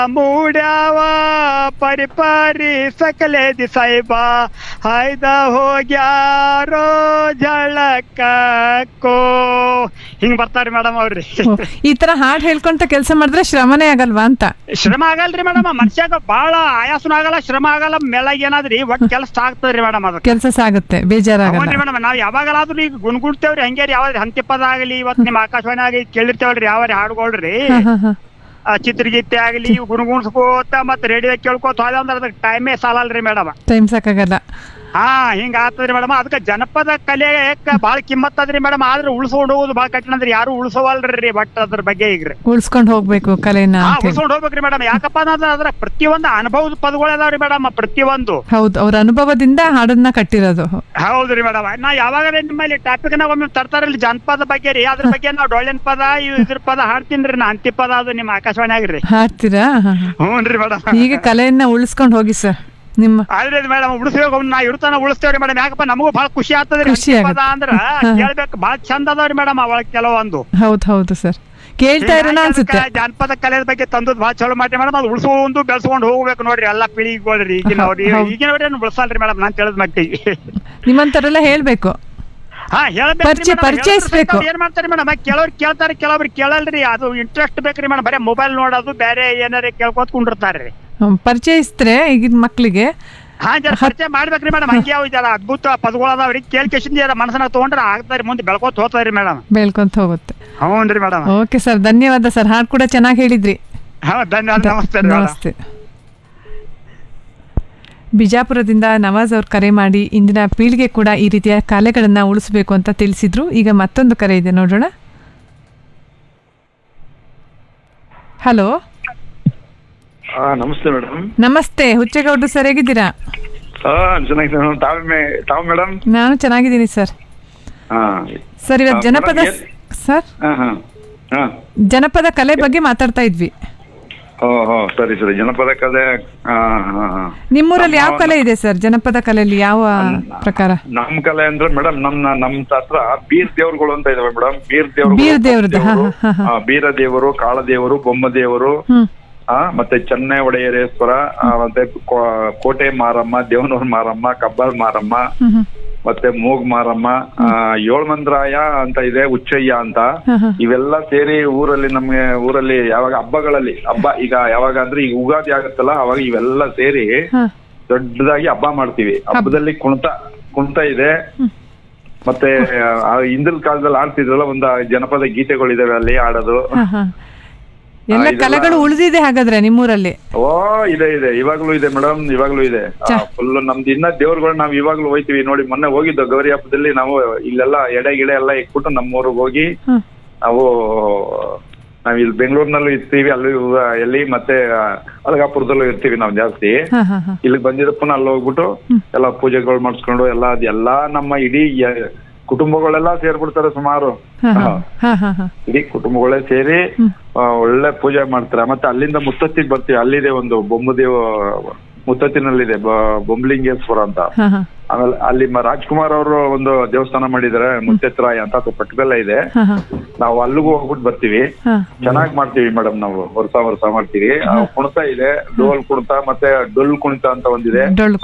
ಮೂಡ್ಯಾವ ಪರಿಪಾರಿ ಸಕಲೇದಿ ಸಾಯಿಬ ಹಾಯ್ದ ಹೋಗ್ಯಾರೋ ಜಳಕಕ್ಕೋ ಹಿಂಗ್ ಬರ್ತಾರ್ರಿ ಮೇಡಮ್ ಅವ್ರಿ ಓ, ಈ ತರ ಹಾಡ್ ಹೇಳ್ಕೊಂತ ಕೆಲಸ ಮಾಡಿದ್ರೆ ಶ್ರಮನೇ ಆಗಲ್ವಾ ಅಂತ ಶ್ರಮ ಆಗಲ್ರಿ ಮೇಡಮ್ ಮನುಷ್ಯಾಗ ಬಾಳ ಆಯಾಸನ ಆಗಲ್ಲ ಶ್ರಮ ಆಗಲ್ಲ ಮೆಳಗ್ ಏನಾದ್ರಿ ಒಟ್ ಕೆಲಸ ಆಗ್ತದ್ರಿ ಮೇಡಮ್ ಅದಕ್ಕೆ ಕೆಲಸ ಸಾಗುತ್ತೆ ಬೇಜಾರಾಗಲ್ಲ ಹೌದ್ರಿ ಮೇಡಮ್ ನಾವ್ ಯಾವಾಗಲಾದ್ರೂ ಈಗ ಗುನ್ಗುಡ್ತೇವ್ರಿ ಹಂಗೆ ರೀ ಯಾವ್ದು ಹಂತಿ ಪದ ಆಗಲಿ ಇವತ್ ನಿಮ್ ಆಕಾಶವಾಣಿ ಆಗಿ ಕೇಳಿರ್ತೇವಲ್ರಿ ಯಾವ ಹಾಡುಗಳ್ರಿ ಹ, ಹ, ಹ. ಆ ಚಿತ್ರಗೀತೆ ಆಗಲಿ ಗುಣಗುಣಿಸ್ಕೋತ ಮತ್ ರೇಡಿಯೋ ಕೇಳ್ಕೋತ ಹೋದ ಅಂದ್ರೆ ಅದಕ್ಕೆ ಟೈಮೇ ಸಾಲಲ್ರಿ ಮೇಡಮ್ ಟೈಮ್ ಸಾಕಾಗಲ್ಲ ಹಾ ಹಿಂಗ ಆಗ್ತದ್ರಿ ಮೇಡಮ್ ಅದಕ್ಕೆ ಜನಪದ ಕಲೆಗೆ ಬಾಳ ಕಿಮ್ಮತ್ ಅದ್ರಿ ಮೇಡಮ್ ಆದ್ರೆ ಉಳಿಸ್ಕೊಂಡು ಹೋಗೋದು ಬಾಳ ಕಠಿಣ ಅಂದ್ರಿ ಯಾರು ಉಳಿಸವಲ್ರಿ ಬಟ್ ಅದ್ರ ಬಗ್ಗೆ ಈಗ್ರಿ ಉಳ್ಸ್ಕೊಂಡ್ ಹೋಗ್ಬೇಕು ಕಲೆನ ಹಾ ಅಂತ ಹೇಳಿ ಉಳಿಸ್ಕೊಂಡು ಹೋಗ್ಬೇಕ್ರಿ ಮೇಡಮ್ ಯಾಕಪ್ಪ ಅಂದ್ರೆ ಅದ್ರ ಪ್ರತಿಯೊಂದು ಅನುಭವದ ಪದಗಳು ಅದಾವ್ರಿ ಮೇಡಮ್ ಪ್ರತಿಯೊಂದು ಹೌದು ಅವ್ರ ಅನುಭವದಿಂದ ಹಾಡನ್ನ ಕಟ್ಟಿರೋದು ಹೌದ್ರಿ ಮೇಡಮ್ ನಾ ಯಾವಾಗ ನಿಮ್ಮಲ್ಲಿ ಟಾಪಿಕ್ ನ ಒಮ್ಮೆ ತರ್ತಾರಲ್ರಿ ಜನಪದ ಬಗ್ಗೆ ರೀ ಅದ್ರ ಬಗ್ಗೆ ನಾವ್ ಡೊಳ್ಳಿನ ಪದ ಇವ್ ಇದ್ರ ಪದ ಹಾಡ್ತೀನ್ರಿ ನಾ ಅಂತಿ ಪದ ಅದು ನಿಮ್ಮ ಆಕಾಶವಾಣಿ ಆಗಿರಿ ಹಾಡ್ತೀರಾ ಹ, ಹ. ಹ್ಞೂನ್ರಿ ಮೇಡಮ್ ಹೀಗೆ ಕಲೆಯನ್ನ ಉಳಿಸ್ಕೊಂಡ್ ಹೋಗಿ ಸರ್ ನಿಮ್ಮ ಆದ್ರೆ ಮೇಡಮ್ ಉಳಿಸ್ಬೇಕು ನಾ ಇಡ್ತಾನ ಉಳಿಸ್ತೇವ್ರಿ ಮೇಡಮ್ ಯಾಕಪ್ಪ ನಮಗೂ ಬಹಳ ಖುಷಿ ಆಗ್ತದ್ರಿ ಖುಷಿ ಅಂತಿ ಪದ ಆಗತ್ತೆ. ಅಂದ್ರ ಕೇಳ್ಬೇಕು ಬಹಳ ಚಂದ ಅದಾವ್ರಿ ಮೇಡಮ್ ಅವಳ ಕೆಲವೊಂದು ಹೌದು ಹೌದು ಸರ್ ಕೇಳ್ತಾ ಇರೋಣ ಹೀಗಾಗಿ ಅನ್ಸುತ್ತೆ ಅದಕ್ಕ ಜಾನಪದ ಕಲೆ ಬಗ್ಗೆ ತಂದದ್ ಬಹಳ ಚಲೋ ಮಾಡಿ ಮೇಡಮ್ ಅದು ಉಳಿಸ್ಕೊಂಡು ಬೆಳೆಸ್ಕೊಂಡು ಹೋಗ್ಬೇಕು ನೋಡ್ರಿ ಎಲ್ಲಾ ಪೀಳಿಗೆಗಳ್ರಿ ಈಗಿನವ್ರಿ ಹೌದು. ಈಗಿನವ್ರೇನು ಉಳಿಸಲ್ರಿ ಮೇಡಮ್ ನಾನ್ ತಿಳಿದ್ ಮಟ್ಟಿಗೆ ನಿಮ್ಮಂತರೆಲ್ಲ ಹೇಳ್ಬೇಕು ಹಾ ಹೇಳ್ಬೇಕ್ರಿ ಪರಿಚಯ- madam. ಪರಿಚಯಿಸ್ಬೇಕು. ಹೇಳ್ತಾರೆ ಏನ್ ಮಾಡ್ತಾರೆ ಮೇಡಮ್ ಕೆಲವ್ರು ಕೇಳ್ತಾರೆ ಕೆಲವ್ರು ಕೇಳಲ್ರಿ ಅದು ಇಂಟ್ರೆಸ್ಟ್ ಬೇಕ್ರಿ ಮೇಡಮ್ ಬರೀ ಮೊಬೈಲ್ ನೋಡೋದು ಬೇರೆ ಏನಾರ ಕೇಳ್ಕೊತ ಕುಂಡಿರ್ತಾರ್ರಿ ಹ್ಮ್, ಪರಿಚಯಿಸಿದ್ರೆ ಈಗಿನ ಮಕ್ಕಳಿಗೆ ಹಾ ಜರ ಪರಿಚಯ ಮಾಡ್ಬೇಕ್ರಿ ಮೇಡಮ್ ಹಂಗೆ ಯಾವ ಜರ ಅದ್ಭುತ ಪದಗಳು ಅದಾವ್ರಿ ಕೇಳ್ ಕೇಸಿಂದ ಜರ ಮನಸ್ಸನ್ನ ತಗೊಂಡ್ರೆ ಆಗ್ತಾರಿ ಮುಂದೆ ಬೆಳ್ಕೊತ ಹೋಗ್ತಾರಿ ಮೇಡಮ್ ಬೆಳ್ಕೊಂತ ಹೋಗುತ್ತೆ ಹ್ಞೂನ್ರಿ ಮೇಡಮ್ ಓಕೆ ಸರ್ ಧನ್ಯವಾದ ಸರ್ ಹಾಡು ಕೂಡ ಚೆನ್ನಾಗಿ ಹೇಳಿದ್ರಿ ಹಾ ಧನ್ಯವಾದ ನಮಸ್ತೆ ಮೇಡಮ್ ನಮಸ್ತೆ ಬಿಜಾಪುರದಿಂದ ನವಾಜ್ ಅವ್ರು ಕರೆ ಮಾಡಿ ಇಂದಿನ ಪೀಳಿಗೆ ಕೂಡ ಈ ರೀತಿಯ ಕಲೆಗಳನ್ನು ಉಳಿಸಬೇಕು ಅಂತ ತಿಳಿಸಿದ್ರು ಈಗ ಮತ್ತೊಂದು ಕರೆ ಇದೆ ನೋಡೋಣ ಹಲೋ ಹಾ ನಮಸ್ತೆ ಮೇಡಮ್ ನಮಸ್ತೆ ಹುಚ್ಚೇಗೌಡ್ರು ಸರ್ ಹೇಗಿದ್ದೀರಾ ಹಾ ಚೆನ್ನಾಗಿದೆ ಮೇಡಮ್ ತಾವು ಮೇ ತಾವು ಮೇಡಮ್ ನಾನು ಚೆನ್ನಾಗಿದ್ದೀನಿ ಸರ್ ಹಾ ಸರ್ ಇವತ್ತು ಹಾ, ಜನಪದ ಮೇಡಮ್, ಸರ್ ಹಾ ಹಾ ಹಾ ಜನಪದ ಕಲೆ ಬಗ್ಗೆ ಮಾತಾಡ್ತಾ ಇದ್ವಿ ಓ ಹೋ ಸರಿ ಸರಿ ಜನಪದ ಕಲೆ ಹಾ ಹಾ ಹಾ ನಿಮ್ಮೂರಲ್ಲಿ ಯಾವ ಕಲೆ ಇದೆ ಸರ್ ಜನಪದ ಕಲೆಯಲ್ಲಿ ಯಾವ ಪ್ರಕಾರ ನಮ್ ಕಲೆ ಅಂದ್ರೆ ಮೇಡಮ್ ನಮ್ ನಮ್ ಹತ್ರ ಬೀರ್ ದೇವ್ರುಗಳು ಅಂತ ಇದಾವೆ ಮೇಡಮ್ ಬೀರ್ ದೇವ್ರು ಬೀರ್ ದೇವ್ರದ್ದು, ಹಾ, ಹಾ, ಹಾ. ಬೀರ ದೇವರು ಕಾಳ ದೇವರು ಬೊಮ್ಮ ದೇವರು ಹ್ಮ್ ಆ ಮತ್ತೆ ಚೆನ್ನೈ ಒಡೆಯರೇಶ್ವರ ಆ, ಮತ್ತೆ ಕೋ- ಕೋಟೆ ಮಾರಮ್ಮ ದೇವನೂರ್ ಮಾರಮ್ಮ ಕಬ್ಬಾಳ್ ಮಾರಮ್ಮ ಹ್ಮ್ ಹ್ಮ್ ಮತ್ತೆ ಮೂಗ್ ಮಾರಮ್ಮ ಆ, ಏಳ್ಮಂದ್ರಾಯ ಅಂತ ಇದೆ ಉಚ್ಚಯ್ಯ ಅಂತ ಹಾ, ಹಾ. ಇವೆಲ್ಲ ಸೇರಿ ಊರಲ್ಲಿ ನಮ್ಗೆ ಊರಲ್ಲಿ ಯಾವಾಗ ಹಬ್ಬಗಳಲ್ಲಿ ಹಬ್ಬ ಈಗ ಯಾವಾಗ ಅಂದ್ರೆ ಈಗ ಯುಗಾದಿ ಆಗುತ್ತಲ್ಲ ಅವಾಗ ಇವೆಲ್ಲ ಸೇರಿ ಹಾ ದೊಡ್ಡದಾಗಿ ಹಬ್ಬ ಮಾಡ್ತೀವಿ ಹಬ್ಬದಲ್ಲಿ ಕುಣಿತ ಕುಣಿತ ಇದೆ ಮತ್ತೆ ಆ ಹಿಂದಿನ ಕಾಲದಲ್ಲಿ ಆಡ್ತಿದ್ರಲ್ಲ ಒಂದು ಜನಪದ ಗೀತೆಗಳಿದಾವೆ ಅಲ್ಲಿ ಆಡೋದು ಹಾ, ಹಾ. ಎಲ್ಲ ಇದೆಲ್ಲ- ಕಲೆಗಳು ಉಳಿದಿದೆ ಹಾಗಾದ್ರೆ ನಿಮ್ಮೂರಲ್ಲಿ ಓ ಇದೆ ಇದೆ ಇವಾಗ್ಲೂ ಇದೆ ಮೇಡಮ್ ಇವಾಗ್ಲೂ ಇದೆ ಫುಲ್ ನಮ್ದು ಇನ್ನ ದೇವ್ರುಗಳು ನಾವ್ ಇವಾಗ್ಲೂ ಹೋಯ್ತಿವಿ ನೋಡಿ ಮೊನ್ನೆ ಹೋಗಿದ್ದು ಗೌರಿ ಹಬ್ಬದಲ್ಲಿ ನಾವು ಇಲ್ಲೆಲ್ಲ ಎಡೆ ಗಿಡ ಎಲ್ಲ ಇಟ್ಬಿಟ್ಟು ನಮ್ಮೂರಿಗೆ ಹೋಗಿ ಹ್ಮ್. ನಾವು ನಾವ್ ಇಲ್ಲಿ ಬೆಂಗಳೂರಿನಲ್ಲೂ ಇರ್ತೀವಿ ಅಲ್ಲಿ ಎಲ್ಲಿ ಮತ್ತೆ ಅಲಗಾಪುರದಲ್ಲೂ ಇರ್ತೀವಿ ನಾವು ಜಾಸ್ತಿ ಹಾ ಹಾ ಹಾ ಇಲ್ಲಿಗೆ ಬಂದಿರೋ ಪುನಃ ಅಲ್ಲಿ ಹೋಗ್ಬಿಟ್ಟು ಎಲ್ಲ ಪೂಜೆಗಳು ಮಾಡಿಸ್ಕೊಂಡು ಎಲ್ಲ ಅದೆಲ್ಲ ನಮ್ಮ ಇಡೀ ಯ- ಕುಟುಂಬಗಳೆಲ್ಲ ಸೇರ್ಬಿಡ್ತಾರೆ ಸುಮಾರು ಹಾ ಹಾ ಹಾ. ಹಾ ಹಾ ಹಾ ಇಡೀ ಕುಟುಂಬಗಳೇ ಸೇರಿ ಆ, ಒಳ್ಳೆ ಪೂಜೆ ಮಾಡ್ತಾರೆ ಮತ್ತೆ ಅಲ್ಲಿಂದ ಮುತ್ತತ್ತಿಗೆ ಬರ್ತೀವಿ ಅಲ್ಲಿದೆ ಒಂದು ಬೊಮ್ಮದೇವ ಮುತ್ತತ್ತಿನಲ್ಲಿದೆ ಬ- ಬೊಂಬ್ಲಿಂಗೇಶ್ವರ ಅಂತ ಹಾ ಹಾ ಆಮೇಲೆ ಅಲ್ಲಿ ಮ- ರಾಜ್ಕುಮಾರ್ ಅವರು ಒಂದು ದೇವಸ್ಥಾನ ಮಾಡಿದ್ದಾರೆ ಮುತ್ತೆತ್ರಾಯ ಅಂತ ಅದು ಪಕ್ಕದಲ್ಲೇ ಇದೆ ಹಾ ಹಾ ನಾವು ಅಲ್ಲಿಗೂ ಹೋಗ್ಬಿಟ್ಟು ಬರ್ತೀವಿ ಹಾ ಚೆನ್ನಾಗಿ ಮಾಡ್ತೀವಿ ಮೇಡಮ್ ನಾವು ವರ್ಷ ವರ್ಷ ಮಾಡ್ತೀವಿ ಆ, ಕುಣಿತ ಇದೆ ಡೋಲ್ ಕುಣಿತ ಮತ್ತೆ ಡೊಲ್ ಕುಣಿತ ಅಂತ ಒಂದಿದೆ ಡೊಳ್ಳು